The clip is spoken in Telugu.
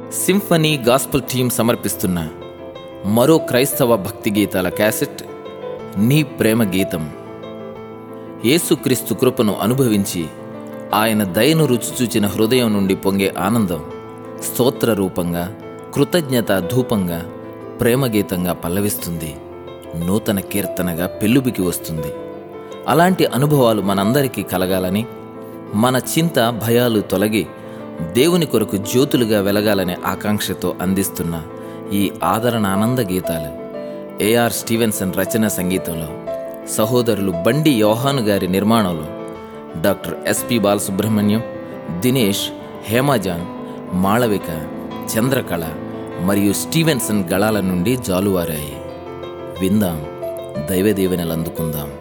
సింఫనీ గాస్పుల్ టీం సమర్పిస్తున్న మరో క్రైస్తవ భక్తి గీతాల క్యాసెట్ నీ ప్రేమ గీతం యేసుక్రీస్తు కృపను అనుభవించి ఆయన దయను రుచి చూచిన హృదయం నుండి పొంగే ఆనందం స్తోత్ర రూపంగా కృతజ్ఞత ధూపంగా ప్రేమ గీతంగా పల్లవిస్తుంది నూతన కీర్తనగా పెళ్ళుబికి వస్తుంది అలాంటి అనుభవాలు మనందరికీ కలగాలని మన చింత భయాలు తొలగి దేవుని కొరకు జ్యోతులుగా వెలగాలనే ఆకాంక్షతో అందిస్తున్న ఈ ఆదరణ ఆనంద గీతాలు ఏఆర్ స్టీవెన్సన్ రచన సంగీతంలో సహోదరులు బండి యోహాను గారి నిర్మాణంలో డాక్టర్ ఎస్పి బాలసుబ్రహ్మణ్యం దినేష్ హేమాజాన్ మాళవిక చంద్రకళ మరియు స్టీవెన్సన్ గళాల నుండి జాలువారాయి విందాం దైవదీవెనలు అందుకుందాం